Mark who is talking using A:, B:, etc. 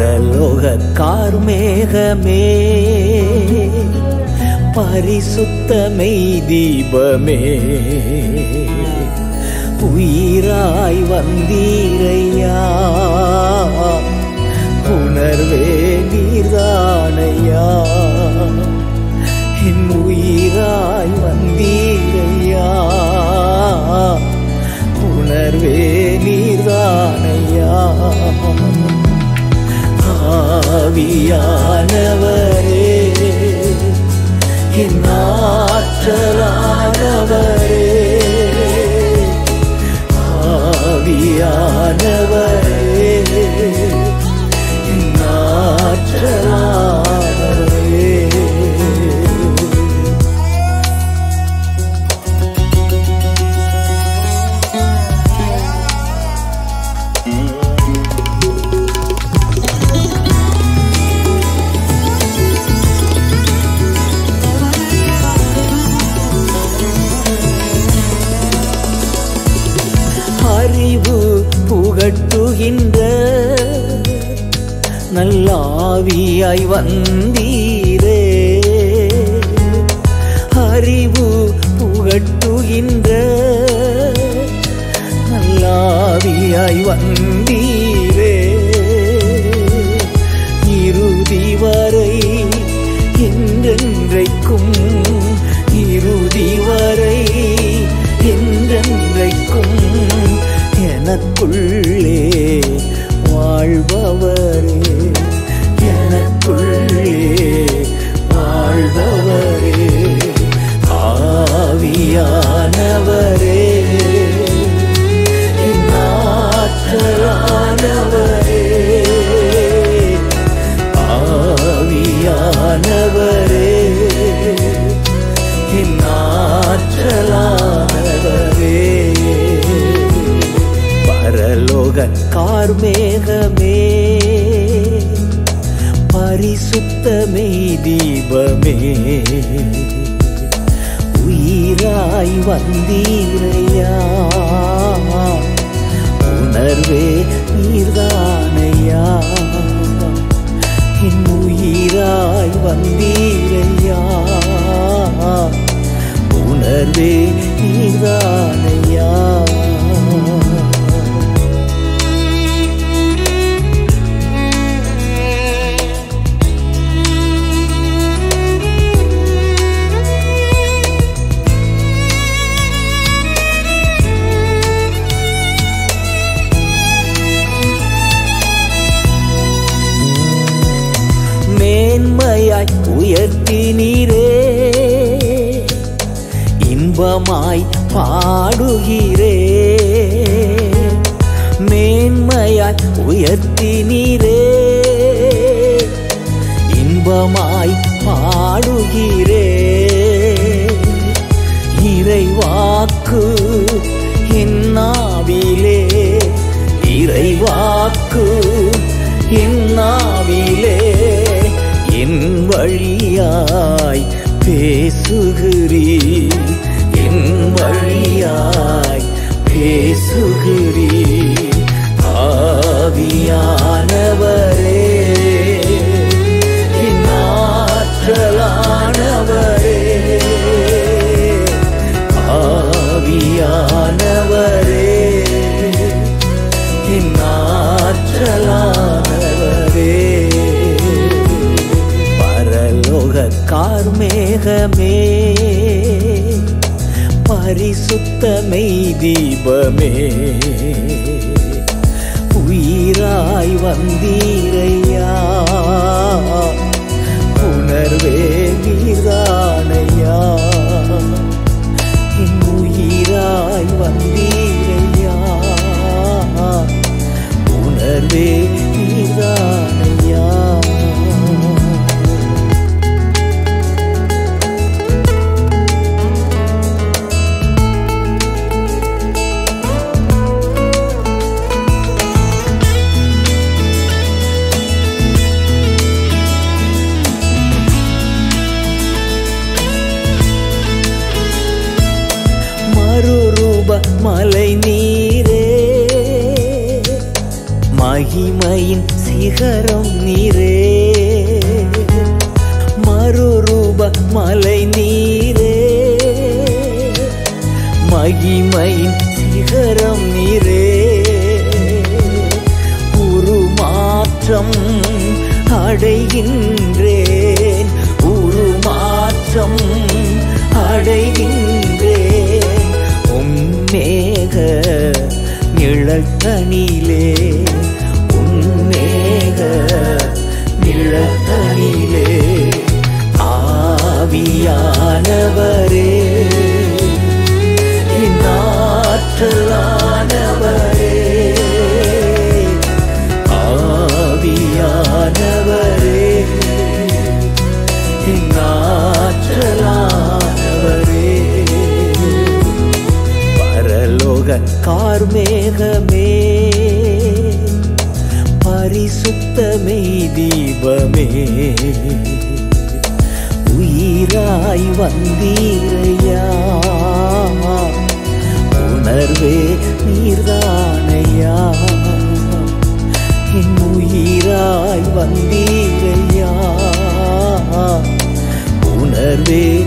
A: பரலோக கார்மேகமே பரிசுத்தமை தீபமே உயிராய் வந்தீரையா உணர்வே நீர்தானையா என் உயிராய் வந்தீரையா உணர்வே நீர்தானையா ஆவியானவரே என் ஆற்றலானவரே ஆவியானவரே என் ஆற்றலானவரே அறிவு புகட்டுகின்ற நல்லாவியாய் வந்தீரே அறிவு புகட்டுகின்ற நல்லாவியாய் வந்தீரே இறுதி வரை என்றென்றைக்கும் இறுதி வரை என்றென்றைக்கும் எனக்குள்ளே வாழ்பவரே எனக்குள்ளே வாழ்பவரே ஆவியானவரே என் ஆற்றலானவரே ஆவியானவரே என் ஆற்றலானவரே பரலோக கார்மேகமே பரிசுத்தமே தீபமே உயிராய் வந்தீரையா உணர்வே நீர்தானையா என் உயிராய் வந்தீரையா உணர்வே நீர்தானையா மேன்மையாய் உயர்த்தினீரே இன்பமாய் பாடுகிறே மேன்மையாய் உயர்த்தினீரே இன்பமாய் பாடுகிறே இறைவாக்கு என்னாவிலே இறைவாக்கு என்னாவிலே என் வழியாய் பேசுகிறீ என் வழியாய் பேசுகிறீ ஆவியானவரே என் ஆற்றலானவரே ஆவியானவரே என் ஆற்றலானவரே பரலோக கார்மேகமே பரிசுத்தமை தீபமே உயிராய் வந்தீரையா உணர்வே நீர்தானையா என் உயிராய் வந்தீரையா உணர்வே நீர்தானையா மறுரூப மலை நீரே மகிமையின் சிகரம் நீரே மறுரூப மலை நீரே மகிமையின் சிகரம் நீரே உருமாற்றம் அடைகின்றேன் உருமாற்றம் அடைகின்றேன் உம்மேக நிழத்தனிலே உம்மேக நிழத்தனிலே ஆவியானவரே இந்நாற்றலானவரே ஆவியானவரே இந்நாற்றலானவரே பரலோக கார்மேகமே பரிசுத்தமே தீபமே உயிராய் வந்தீரையா உணர்வே நீர்தானையா என் உயிராய் வந்தீரையா உணர்வே